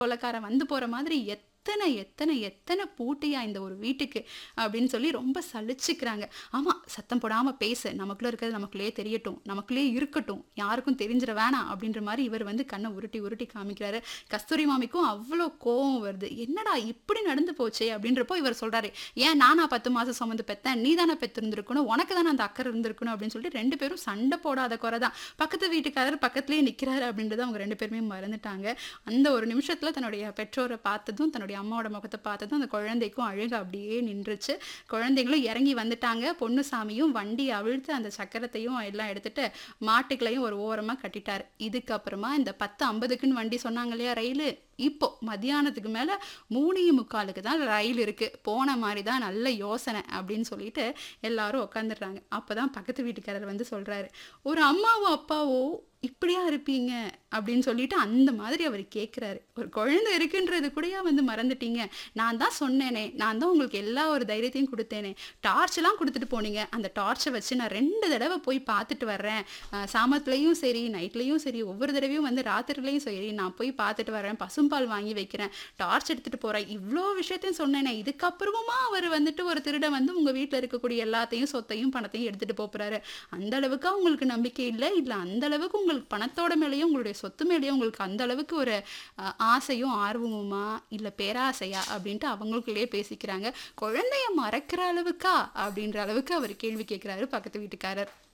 கொள்ளக்காரன் வந்து போற மாதிரி எத்தனை எத்தனை எத்தனை பூட்டியா இந்த ஒரு வீட்டுக்கு அப்படின்னு சொல்லி ரொம்ப சலிச்சுக்கிறாங்க ஆமா சத்தம் போடாம பேசு நமக்குள்ள இருக்கிறது நமக்குள்ளேயே தெரியட்டும் நமக்குள்ளேயே இருக்கட்டும் யாருக்கும் தெரிஞ்சிட வேணாம் அப்படின்ற மாதிரி இவர் வந்து கண்ணை உருட்டி உருட்டி காமிக்கிறாரு கஸ்தூரி மாமிக்கும் அவ்வளோ கோவம் வருது என்னடா இப்படி நடந்து போச்சே அப்படின்றப்போ இவர் சொல்றாரு ஏன் நானா பத்து மாசம் சுமந்து பெத்தேன் நீ தானே பெத்திருந்திருக்கணும் உனக்கு தானே அந்த அக்கறை இருந்திருக்கணும் அப்படின்னு சொல்லிட்டு ரெண்டு பேரும் சண்டை போடாத குறை தான் பக்கத்து வீட்டுக்காரர் பக்கத்துலேயே நிற்கிறாரு அப்படின்றத அவங்க ரெண்டு பேருமே மறந்துட்டாங்க அந்த ஒரு நிமிஷத்துல தன்னுடைய பெற்றோரை பார்த்ததும் தன்னுடைய அம்மாவோட முகத்தை பார்த்ததும் அந்த குழந்தைக்கும் அழுக அப்படியே நின்றுச்சு குழந்தைங்களும் இறங்கி வந்துட்டாங்க பொன்னுசாமியும் வண்டி அவிழ்த்து அந்த சக்கரத்தையும் எல்லாம் எடுத்துட்டு மாட்டுக்களையும் ஒரு ஓரமா கட்டிட்டாரு இதுக்கப்புறமா இந்த பத்து ஐம்பதுக்குன்னு வண்டி சொன்னாங்க இல்லையா ரயிலு இப்போ மத்தியானத்துக்கு மேல மூணே முக்காலுக்கு தான் ரயில் இருக்கு போன மாதிரி தான் நல்ல யோசனை அப்படின்னு சொல்லிட்டு எல்லாரும் உட்காந்துடுறாங்க அப்பதான் பக்கத்து வீட்டுக்காரர் வந்து சொல்றாரு ஒரு அம்மாவோ அப்பாவோ இப்படியா இருப்பீங்க அப்படின்னு சொல்லிட்டு அந்த மாதிரி அவர் கேட்குறாரு ஒரு குழந்தை இருக்குன்றது கூடயா வந்து மறந்துட்டீங்க நான் தான் சொன்னேனே நான் தான் உங்களுக்கு எல்லா ஒரு தைரியத்தையும் கொடுத்தேனே டார்ச்லாம் கொடுத்துட்டு போனீங்க அந்த டார்ச்சை வச்சு நான் ரெண்டு தடவை போய் பார்த்துட்டு வர்றேன் அஹ் சாமத்துலேயும் சரி நைட்லேயும் சரி ஒவ்வொரு தடவையும் வந்து ராத்திரிலையும் சரி நான் போய் பார்த்துட்டு வரேன் பசும்பால் வாங்கி வைக்கிறேன் டார்ச் எடுத்துட்டு போறேன் இவ்வளோ விஷயத்தையும் சொன்னேனே இதுக்கப்புறமா அவர் வந்துட்டு ஒரு திருடன் வந்து உங்க வீட்டில் இருக்கக்கூடிய எல்லாத்தையும் சொத்தையும் பணத்தையும் எடுத்துட்டு போறாரு அந்த அளவுக்கு உங்களுக்கு நம்பிக்கை இல்லை இல்லை அந்த அளவுக்கு உங்களுக்கு பணத்தோட மேலேயும் உங்களுடைய சொத்து மேலேயும் உங்களுக்கு அந்த அளவுக்கு ஒரு அஹ், ஆசையும் ஆர்வமுமா இல்லை பேராசையா அப்படின்ட்டு அவங்களுக்குள்ளேயே பேசிக்கிறாங்க குழந்தைய மறக்கிற அளவுக்கா அப்படின்ற அளவுக்கு அவர் கேள்வி கேட்குறாரு பக்கத்து வீட்டுக்காரர்